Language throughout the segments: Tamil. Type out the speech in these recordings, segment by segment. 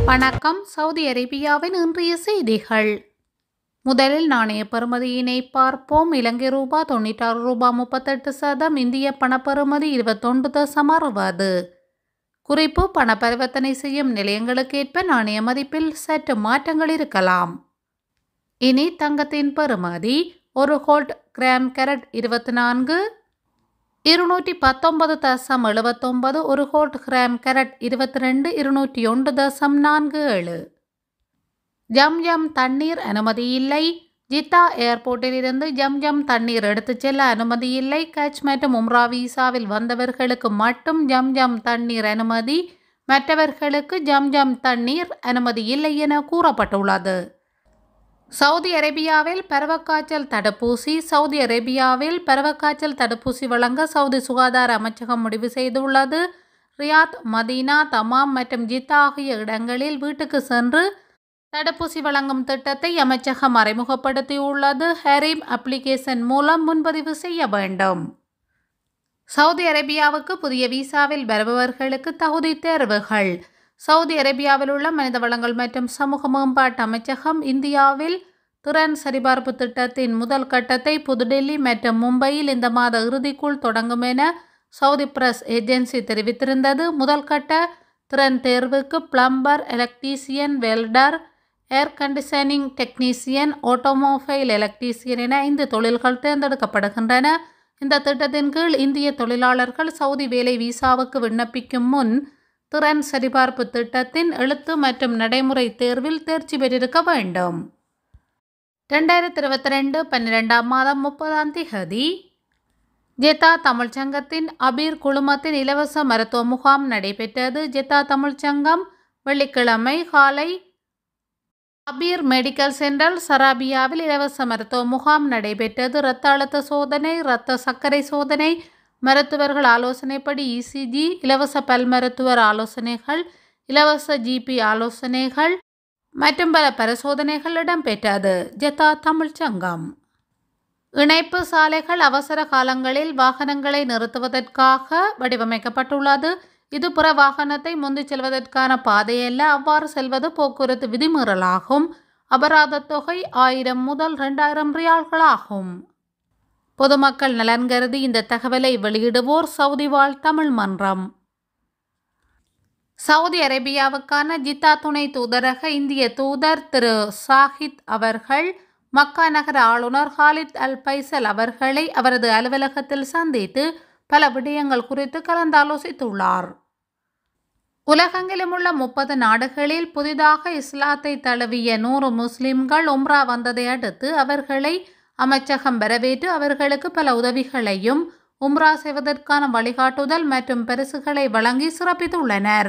வணக்கம் சவுதி அரேபியாவின் இன்றைய செய்திகள் முதலில் நாணய பெறுமதியினை பார்ப்போம் இலங்கை ரூபா தொண்ணூற்றாறு ரூபா முப்பத்தெட்டு சதம் இந்திய பணப்பெறுமதி இருபத்தொன்று தசம் அறுபது குறிப்பு பண பரிவர்த்தனை செய்யும் நிலையங்களுக்கேற்ப நாணய மதிப்பில் சற்று மாற்றங்கள் இருக்கலாம் இனி தங்கத்தின் பெறுமதி ஒரு கோல்ட் கிராம் கேரட் இருபத்தி நான்கு இருநூற்றி பத்தொன்பது தசம் எழுபத்தொன்பது ஒரு கோல்ட் கிராம் கேரட் இருபத்தி ரெண்டு இருநூற்றி ஒன்று தசம் நான்கு ஏழு ஜம் ஜம் தண்ணீர் அனுமதி இல்லை ஜித்தா ஏர்போர்ட்டில் இருந்து ஜம் ஜம் தண்ணீர் எடுத்துச் செல்ல அனுமதி இல்லை கட்ச் மற்றும் உம்ரா வீசாவில் வந்தவர்களுக்கு மட்டும் ஜம் ஜம் தண்ணீர் அனுமதி மற்றவர்களுக்கு ஜம் ஜம் தண்ணீர் அனுமதி இல்லை என கூறப்பட்டுள்ளது சவுதி அரேபியாவில் பருவக்காய்ச்சல் தடுப்பூசி சவுதி அரேபியாவில் பருவக்காய்ச்சல் தடுப்பூசி வழங்க சவுதி சுகாதார அமைச்சகம் முடிவு செய்துள்ளது ரியாத் மதீனா தமாம் மற்றும் ஜித்தா ஆகிய இடங்களில் வீட்டுக்கு சென்று தடுப்பூசி வழங்கும் திட்டத்தை அமைச்சகம் அறிமுகப்படுத்தியுள்ளது ஹெரீம் அப்ளிகேஷன் மூலம் முன்பதிவு செய்ய வேண்டும் சவுதி அரேபியாவுக்கு புதிய விசாவில் வருபவர்களுக்கு தகுதி தேர்வுகள் சவுதி அரேபியாவில் உள்ள மனித வளங்கள் மற்றும் சமூக மேம்பாட்டு அமைச்சகம் இந்தியாவில் திறன் சரிபார்ப்பு திட்டத்தின் முதல் கட்டத்தை புதுடெல்லி மற்றும் மும்பையில் இந்த மாத இறுதிக்குள் தொடங்கும் என சவுதி பிரஸ் ஏஜென்சி தெரிவித்திருந்தது முதல் கட்ட திறன் தேர்வுக்கு plumber electrician welder air conditioning technician automobile electrician என ஐந்து தொழில்கள் தேர்ந்தெடுக்கப்படுகின்றன இந்த திட்டத்தின் கீழ் இந்திய தொழிலாளர்கள் சவுதி வேலை விசாவுக்கு விண்ணப்பிக்கும் முன் திறன் சரிபார்ப்பு திட்டத்தின் எழுத்து மற்றும் நடைமுறை தேர்வில் தேர்ச்சி பெற்றிருக்க வேண்டும் ரெண்டாயிரத்தி இருபத்தி ரெண்டு பன்னிரெண்டாம் மாதம் முப்பதாம் திகதி ஜெத்தா தமிழ்ச்சங்கத்தின் அபீர் குழுமத்தின் இலவச மருத்துவ முகாம் நடைபெற்றது ஜெத்தா தமிழ்ச்சங்கம் வெள்ளிக்கிழமை காலை அபீர் மெடிக்கல் சென்டர் சராபியாவில் இலவச மருத்துவ முகாம் நடைபெற்றது இரத்த அழுத்த சோதனை இரத்த சர்க்கரை சோதனை மருத்துவர்கள் ஆலோசனைப்படி இசிஜி இலவச பல் மருத்துவர் ஆலோசனைகள் இலவச ஜிபி ஆலோசனைகள் மற்றும் பல பரிசோதனைகள் இடம்பெற்றது ஜெத்தா தமிழ்ச்சங்கம் இணைப்பு சாலைகள் அவசர காலங்களில் வாகனங்களை நிறுத்துவதற்காக வடிவமைக்கப்பட்டுள்ளது இது புற வாகனத்தை முந்திச் செல்வதற்கான பாதையல்ல அவ்வாறு செல்வது போக்குவரத்து விதிமீறலாகும் அபராத தொகை ஆயிரம் முதல் ரெண்டாயிரம் ரியால்களாகும் பொதுமக்கள் நலன் கருதி இந்த தகவலை வெளியிடுவோர் சவுதி வாழ் தமிழ் மன்றம் சவுதி அரேபியாவுக்கான ஜித்தா துணை தூதரக இந்திய தூதர் திரு சாஹித் அவர்கள் மக்கா நகர ஆளுநர் ஹாலித் அல் பைசல் அவர்களை அவரது அலுவலகத்தில் சந்தித்து பல விடயங்கள் குறித்து கலந்தாலோசித்துள்ளார் உலகெங்கிலும் உள்ள முப்பது நாடுகளில் புதிதாக இஸ்லாத்தை தழுவிய நூறு முஸ்லிம்கள் உம்ரா வந்ததை அடுத்து அவர்களை அமைச்சகம் வரவேற்று அவர்களுக்கு பல உதவிகளையும் உம்ரா செய்வதற்கான வழிகாட்டுதல் மற்றும் பரிசுகளை வழங்கி சிறப்பித்துள்ளனர்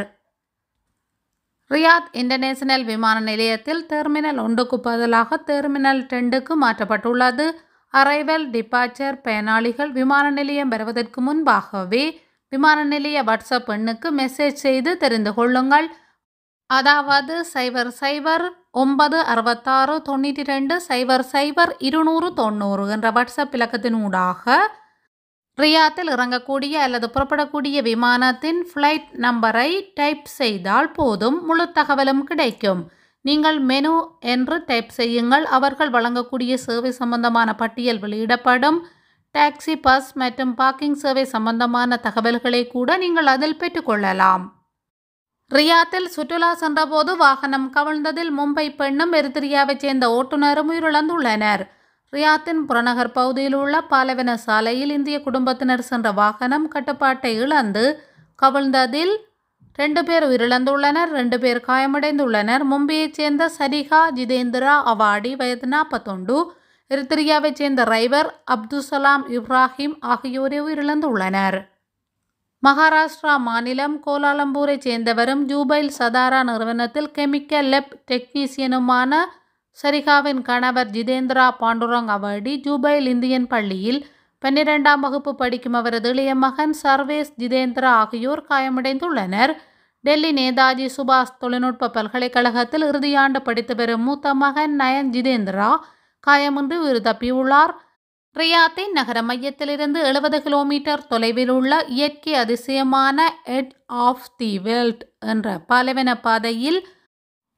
ரியாத் இன்டர்நேஷனல் விமான நிலையத்தில் டெர்மினல் ஒன்றுக்கு பதிலாக டெர்மினல் டெண்டுக்கு மாற்றப்பட்டுள்ளது அரைவல் டிபார்ச்சர் பயனாளிகள் விமான நிலையம் வருவதற்கு முன்பாகவே விமான நிலைய வாட்ஸ்அப் எண்ணுக்கு மெசேஜ் செய்து தெரிந்து கொள்ளுங்கள் அதாவது சைபர் சைபர் ஒன்பது அறுபத்தாறு தொண்ணூற்றி ரெண்டு சைபர் சைபர் இருநூறு தொண்ணூறு என்ற வாட்ஸ்அப் இலக்கத்தின் ஊடாக ரியாத்தில் இறங்கக்கூடிய அல்லது புறப்படக்கூடிய விமானத்தின் ஃப்ளைட் நம்பரை டைப் செய்தால் போதும் முழு தகவலும் கிடைக்கும் நீங்கள் மெனு என்று டைப் செய்யுங்கள் அவர்கள் வழங்கக்கூடிய சேவை சம்பந்தமான பட்டியல் வெளியிடப்படும் டாக்ஸி பஸ் மற்றும் பார்க்கிங் சேவை சம்பந்தமான தகவல்களை கூட நீங்கள் அதில் பெற்றுக்கொள்ளலாம் ரியாத்தில் சுற்றுலா சென்றபோது வாகனம் கவிழ்ந்ததில் மும்பை பெண்ணும் எரித்திரியாவைச் சேர்ந்த ஓட்டுநரும் உயிரிழந்துள்ளனர் ரியாத்தின் புறநகர் பகுதியில் உள்ள பாலவன சாலையில் இந்திய குடும்பத்தினர் சென்ற வாகனம் கட்டுப்பாட்டை இழந்து கவிழ்ந்ததில் ரெண்டு பேர் உயிரிழந்துள்ளனர் ரெண்டு பேர் காயமடைந்துள்ளனர் மும்பையைச் சேர்ந்த சரிகா ஜிதேந்திரா அவாடி வயது நாற்பத்தொண்டு எரித்திரியாவைச் சேர்ந்த ரைவர் அப்துசலாம் இப்ராஹிம் ஆகியோரே உயிரிழந்துள்ளனர் மகாராஷ்டிரா மாநிலம் கோலாலம்பூரைச் சேர்ந்தவரும் ஜூபைல் சதாரா நிறுவனத்தில் கெமிக்கல் லெப் டெக்னீசியனுமான சரிகாவின் கணவர் ஜிதேந்திரா பாண்டுரங் அவடி ஜூபைல் இந்தியன் பள்ளியில் பன்னிரெண்டாம் வகுப்பு படிக்கும் அவரது இளைய மகன் சர்வேஸ் ஜிதேந்திரா ஆகியோர் காயமடைந்துள்ளனர் டெல்லி நேதாஜி சுபாஷ் தொழில்நுட்ப பல்கலைக்கழகத்தில் இறுதியாண்டு படித்து வரும் மூத்த மகன் நயன் ஜிதேந்திரா காயமின்றி உயிர் தப்பியுள்ளார் ரியாத்தின் நகர மையத்திலிருந்து எழுபது கிலோமீட்டர் தொலைவில் உள்ள இயற்கை அதிசயமான எட் ஆஃப் தி வேர்ல்ட் என்ற பாலைவன பாதையில்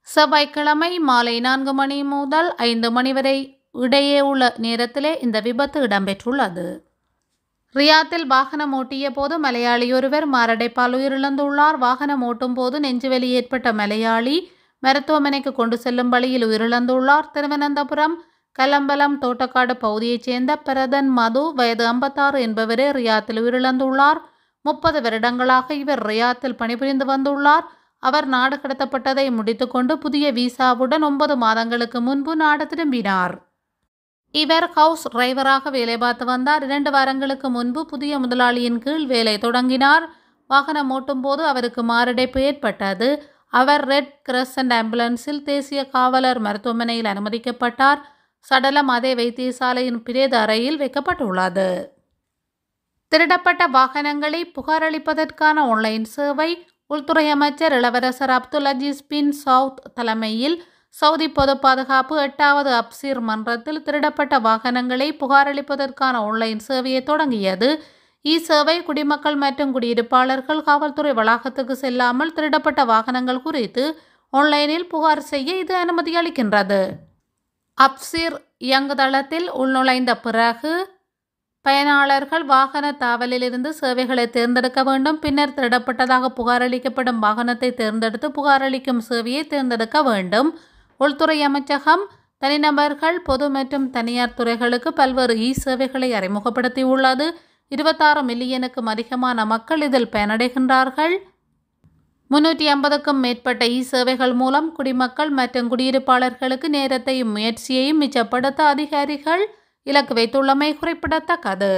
செவ்வாய்க்கிழமை மாலை நான்கு மணி முதல் ஐந்து மணி வரை இடையே உள்ள நேரத்திலே இந்த விபத்து இடம்பெற்றுள்ளது ரியாத்தில் வாகனம் ஓட்டிய போது மலையாளி ஒருவர் மாரடைப்பால் உயிரிழந்துள்ளார் வாகனம் ஓட்டும் போது நெஞ்சுவலி ஏற்பட்ட மலையாளி மருத்துவமனைக்கு கொண்டு செல்லும் வழியில் உயிரிழந்துள்ளார் திருவனந்தபுரம் கலம்பலம் தோட்டக்காடு பகுதியைச் சேர்ந்த பிரதன் மது வயது ஐம்பத்தாறு என்பவரே ரியாத்தில் உயிரிழந்துள்ளார் முப்பது வருடங்களாக இவர் ரியாத்தில் பணிபுரிந்து வந்துள்ளார் அவர் நாடு கடத்தப்பட்டதை முடித்துக்கொண்டு புதிய விசாவுடன் ஒன்பது மாதங்களுக்கு முன்பு நாடு திரும்பினார் இவர் ஹவுஸ் டிரைவராக வேலை பார்த்து வந்தார் இரண்டு வாரங்களுக்கு முன்பு புதிய முதலாளியின் கீழ் வேலை தொடங்கினார் வாகனம் ஓட்டும் போது அவருக்கு மாரடைப்பு ஏற்பட்டது அவர் ரெட் கிரசன்ட் ஆம்புலன்ஸில் தேசிய காவலர் மருத்துவமனையில் அனுமதிக்கப்பட்டார் சடலம் அதே வைத்தியசாலையின் பிரேத அறையில் வைக்கப்பட்டுள்ளது திருடப்பட்ட வாகனங்களை புகாரளிப்பதற்கான ஆன்லைன் சேவை உள்துறை அமைச்சர் இளவரசர் அப்துல் அஜீஸ் பின் சவுத் தலைமையில் சவுதி பொது பாதுகாப்பு எட்டாவது அப்சீர் மன்றத்தில் திருடப்பட்ட வாகனங்களை புகாரளிப்பதற்கான ஆன்லைன் சேவையை தொடங்கியது இ சேவை குடிமக்கள் மற்றும் குடியிருப்பாளர்கள் காவல்துறை வளாகத்துக்கு செல்லாமல் திருடப்பட்ட வாகனங்கள் குறித்து ஆன்லைனில் புகார் செய்ய இது அனுமதி அளிக்கின்றது அப்சீர் இயங்குதளத்தில் உள்நுழைந்த பிறகு பயனாளர்கள் வாகன தாவலிலிருந்து சேவைகளை தேர்ந்தெடுக்க வேண்டும் பின்னர் திருடப்பட்டதாக புகாரளிக்கப்படும் வாகனத்தை தேர்ந்தெடுத்து புகாரளிக்கும் சேவையை தேர்ந்தெடுக்க வேண்டும் உள்துறை அமைச்சகம் தனிநபர்கள் பொது மற்றும் தனியார் துறைகளுக்கு பல்வேறு இ சேவைகளை அறிமுகப்படுத்தியுள்ளது இருபத்தாறு மில்லியனுக்கும் அதிகமான மக்கள் இதில் பயனடைகின்றார்கள் முன்னூற்றி ஐம்பதுக்கும் மேற்பட்ட இ சேவைகள் மூலம் குடிமக்கள் மற்றும் குடியிருப்பாளர்களுக்கு நேரத்தையும் முயற்சியையும் மிச்சப்படுத்த அதிகாரிகள் இலக்கு வைத்துள்ளமை குறிப்பிடத்தக்கது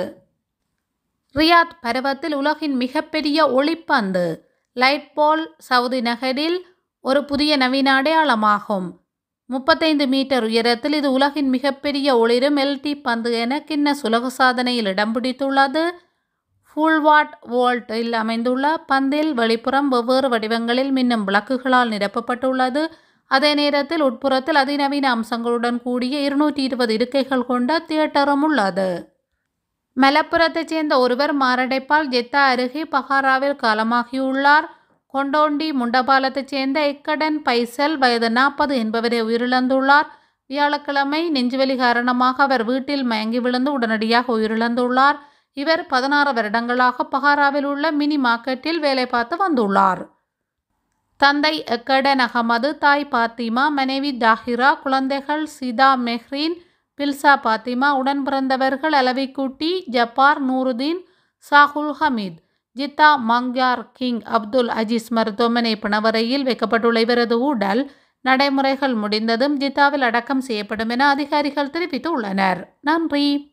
ரியாத் பருவத்தில் உலகின் மிகப்பெரிய ஒளிப்பந்து லைட் போல் சவுதி நகரில் ஒரு புதிய நவீன அடையாளமாகும் முப்பத்தைந்து மீட்டர் உயரத்தில் இது உலகின் மிகப்பெரிய ஒளிரும் எல்டி பந்து என கின்னஸ் உலக சாதனையில் இடம் பிடித்துள்ளது ஃபுல்வாட் வோல்ட்டில் அமைந்துள்ள பந்தில் வெளிப்புறம் வெவ்வேறு வடிவங்களில் மின்னும் விளக்குகளால் நிரப்பப்பட்டுள்ளது அதே நேரத்தில் உட்புறத்தில் அதிநவீன அம்சங்களுடன் கூடிய இருநூற்றி இருபது இருக்கைகள் கொண்ட தியேட்டரும் உள்ளது மலப்புரத்தைச் சேர்ந்த ஒருவர் மாரடைப்பால் ஜெத்தா அருகே பஹாராவில் காலமாகியுள்ளார் கொண்டோண்டி முண்டபாலத்தைச் சேர்ந்த எக்கடன் பைசல் வயது நாற்பது என்பவரை உயிரிழந்துள்ளார் வியாழக்கிழமை நெஞ்சுவலி காரணமாக அவர் வீட்டில் மயங்கி விழுந்து உடனடியாக உயிரிழந்துள்ளார் இவர் பதினாறு வருடங்களாக பஹாராவில் உள்ள மினி மார்க்கெட்டில் வேலை பார்த்து வந்துள்ளார் தந்தை எக்கடன் அகமது தாய் பாத்திமா மனைவி தாஹிரா குழந்தைகள் சிதா மெஹ்ரீன் பில்சா பாத்திமா உடன் பிறந்தவர்கள் அலவிக்குட்டி ஜப்பார் நூருதீன் சாகுல் ஹமீத் ஜித்தா மங்யார் கிங் அப்துல் அஜீஸ் மருத்துவமனை பிணவரையில் வைக்கப்பட்டுள்ள இவரது உடல் நடைமுறைகள் முடிந்ததும் ஜித்தாவில் அடக்கம் செய்யப்படும் என அதிகாரிகள் தெரிவித்துள்ளனர் நன்றி